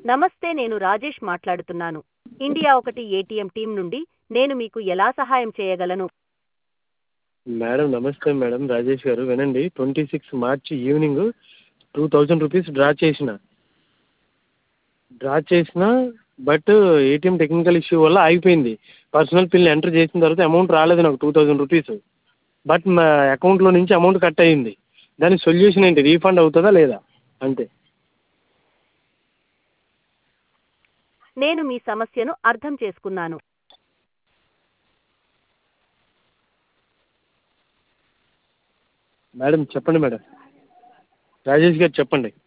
నమస్తే నేను రాజేష్ మాట్లాడుతున్నాను ఇండియా ఒకటి ఏటీఎం టీం నుండి నేను మీకు ఎలా సహాయం చేయగలను మేడం నమస్తే మేడం రాజేష్ గారు వినండి twenty six March evening two thousand rupees draw చేసిన డ్రా చేసిన బట్ ఏటీఎం టెక్నికల్ ఇష్యూ వల్ల ఆగిపోయింది పర్సనల్ పిన్ ఎంటర్ చేసిన తర్వాత అమౌంట్ రాలేదు నాకు టూ థౌజండ్ రూపీస్ బట్ మా అకౌంట్లో నుంచి అమౌంట్ కట్ అయ్యింది దానికి సొల్యూషన్ ఏంటి రీఫండ్ అవుతుందా లేదా అంతే నేను మీ సమస్యను అర్థం చేసుకున్నాను మేడం చెప్పండి మేడం రాజేష్ గారు చెప్పండి